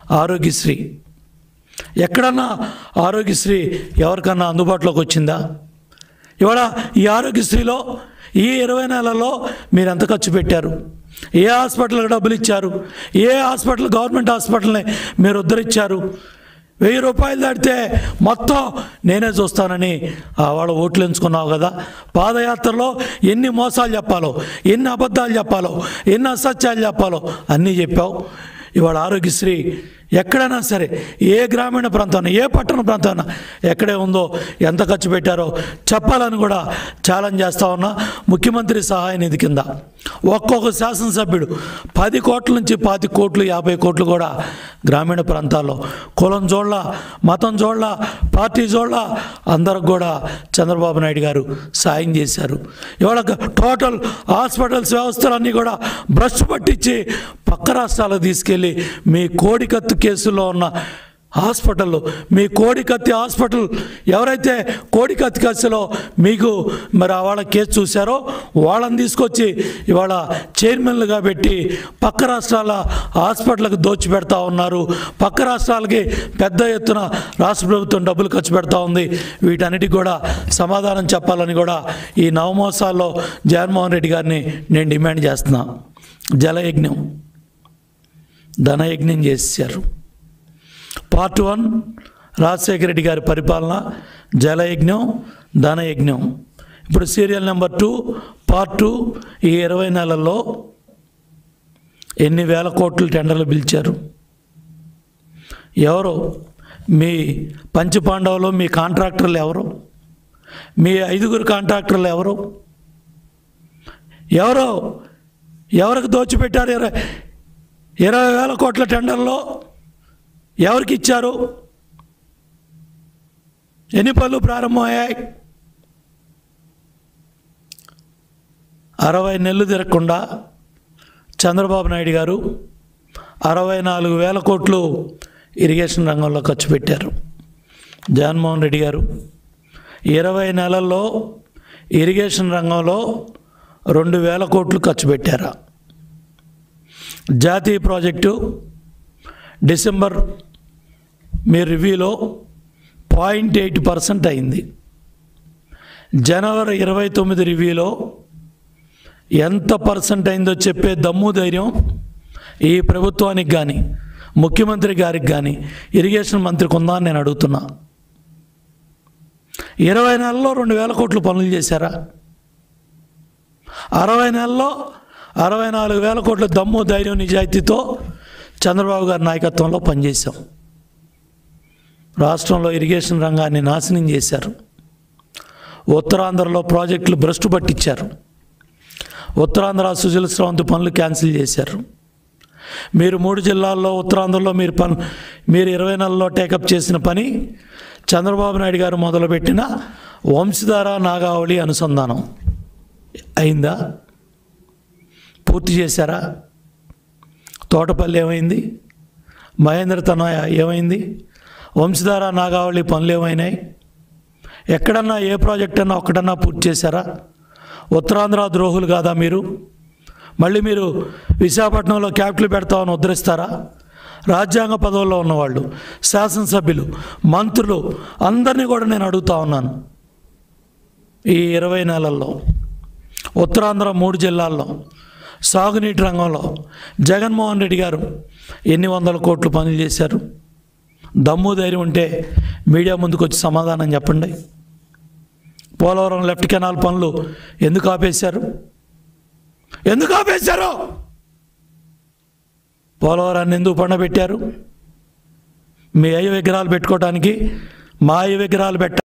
ఆరోగ్యశ్రీ ఎక్కడన్నా ఆరోగ్యశ్రీ ఎవరికన్నా అందుబాటులోకి వచ్చిందా ఇవాళ ఈ ఆరోగ్యశ్రీలో ఈ ఇరవై నెలల్లో మీరు ఎంత ఖర్చు పెట్టారు ఏ హాస్పిటల్కి డబ్బులు ఇచ్చారు ఏ హాస్పిటల్ గవర్నమెంట్ హాస్పిటల్ని మీరు ఉద్ధరించారు వెయ్యి రూపాయలు దాటితే మొత్తం నేనే చూస్తానని ఆ వాళ్ళ ఓట్లు ఎంచుకున్నావు కదా పాదయాత్రలో ఎన్ని మోసాలు చెప్పాలో ఎన్ని అబద్ధాలు చెప్పాలో ఎన్ని అసత్యాలు చెప్పాలో అన్నీ చెప్పావు ఇవాళ ఆరోగ్యశ్రీ ఎక్కడైనా సరే ఏ గ్రామీణ ప్రాంతాన్ని ఏ పట్టణ ప్రాంతాన్ని ఎక్కడే ఉందో ఎంత ఖర్చు పెట్టారో చెప్పాలని కూడా ఛాలెంజ్ చేస్తా ఉన్నా ముఖ్యమంత్రి సహాయ నిధి కింద ఒక్కొక్క శాసనసభ్యుడు పది కోట్ల నుంచి పాతి కోట్లు యాభై కోట్లు కూడా గ్రామీణ ప్రాంతాల్లో కులం జోళ్ళ మతం జోళ్ళ పార్టీ జోళ్ళ అందరికి కూడా చంద్రబాబు నాయుడు గారు సాయం చేశారు ఇవాళ టోటల్ హాస్పిటల్స్ వ్యవస్థలన్నీ కూడా బ్రష్ పట్టించి పక్క రాష్ట్రాలకు తీసుకెళ్ళి మీ కోడికత్తు కేసులో ఉన్న హాస్పిటల్ మీ కోడికత్తి హాస్పిటల్ ఎవరైతే కోడికత్తి కేసులో మీకు మరి ఆ వాళ్ళ కేసు చూశారో వాళ్ళని తీసుకొచ్చి ఇవాళ చైర్మన్లుగా పెట్టి పక్క రాష్ట్రాల హాస్పిటల్కి దోచిపెడతా ఉన్నారు పక్క రాష్ట్రాలకి పెద్ద ఎత్తున రాష్ట్ర ప్రభుత్వం డబ్బులు ఖర్చు పెడతా ఉంది వీటన్నిటికి కూడా సమాధానం చెప్పాలని కూడా ఈ నవమోసాల్లో జగన్మోహన్ రెడ్డి గారిని నేను డిమాండ్ చేస్తున్నా జలయజ్ఞం ధనయజ్ఞం చేశారు పార్ట్ వన్ రాజశేఖర రెడ్డి గారి పరిపాలన జలయజ్ఞం ధనయజ్ఞం ఇప్పుడు serial number two part two ఈ ఇరవై నెలల్లో ఎన్ని వేల కోట్లు టెండర్లు పిలిచారు ఎవరు మీ పంచపాండవులు మీ కాంట్రాక్టర్లు ఎవరు మీ ఐదుగురు కాంట్రాక్టర్లు ఎవరు ఎవరు ఎవరికి దోచిపెట్టారు ఇరవై ఇరవై వేల కోట్ల టెండర్లో ఎవరికి ఇచ్చారు ఎన్ని పనులు ప్రారంభమయ్యాయి అరవై నెలలు తిరగకుండా చంద్రబాబు నాయుడు గారు అరవై నాలుగు వేల కోట్లు ఇరిగేషన్ రంగంలో ఖర్చు పెట్టారు జగన్మోహన్ రెడ్డి గారు ఇరవై నెలల్లో ఇరిగేషన్ రంగంలో రెండు వేల కోట్లు ఖర్చు పెట్టారా జాతీయ ప్రాజెక్టు డిసెంబర్ మీ రివ్యూలో పాయింట్ ఎయిట్ పర్సెంట్ అయింది జనవరి ఇరవై తొమ్మిది రివ్యూలో ఎంత పర్సెంట్ అయిందో చెప్పే దమ్ము ధైర్యం ఈ ప్రభుత్వానికి కానీ ముఖ్యమంత్రి గారికి కానీ ఇరిగేషన్ మంత్రికి ఉందా అని నేను అడుగుతున్నా ఇరవై నెలల్లో రెండు వేల కోట్లు పనులు చేశారా అరవై నెలల్లో అరవై నాలుగు వేల కోట్ల దమ్ము ధైర్యం నిజాయితీతో చంద్రబాబు గారి నాయకత్వంలో పనిచేశాం రాష్ట్రంలో ఇరిగేషన్ రంగాన్ని నాశనం చేశారు ఉత్తరాంధ్రలో ప్రాజెక్టులు భ్రష్టు పట్టించారు ఉత్తరాంధ్ర సుజల స్రవంతి పనులు క్యాన్సిల్ చేశారు మీరు మూడు జిల్లాల్లో ఉత్తరాంధ్రలో మీరు పని మీరు ఇరవై నెలల్లో టేకప్ చేసిన పని చంద్రబాబు నాయుడు గారు మొదలుపెట్టిన వంశధార నాగావళి అనుసంధానం అయిందా పూర్తి చేశారా తోటపల్లి ఏమైంది మహేంద్ర తనయ ఏమైంది వంశధార నాగావళి పనులు ఏమైనాయి ఎక్కడన్నా ఏ ప్రాజెక్ట్ అన్నా ఒక్కడన్నా పూర్తి చేశారా ఉత్తరాంధ్ర ద్రోహులు కాదా మీరు మళ్ళీ మీరు విశాఖపట్నంలో క్యాపిటల్ పెడతామని ఉద్ధరిస్తారా రాజ్యాంగ పదవుల్లో ఉన్నవాళ్ళు శాసనసభ్యులు మంత్రులు అందరినీ కూడా నేను అడుగుతా ఉన్నాను ఈ ఇరవై నెలల్లో ఉత్తరాంధ్ర మూడు జిల్లాల్లో సాగునీటి రంగంలో జగన్మోహన్ రెడ్డి గారు ఎన్ని వందల కోట్లు పనులు చేశారు దమ్ము ధైర్యం ఉంటే మీడియా ముందుకు వచ్చి సమాధానం చెప్పండి పోలవరం లెఫ్ట్ కెనాల్ పనులు ఎందుకు ఆపేశారు ఎందుకు ఆపేశారు పోలవరాన్ని ఎందుకు పండబెట్టారు మీ అయ్య విగ్రహాలు పెట్టుకోవడానికి మా అయ్య విగ్రహాలు పెట్ట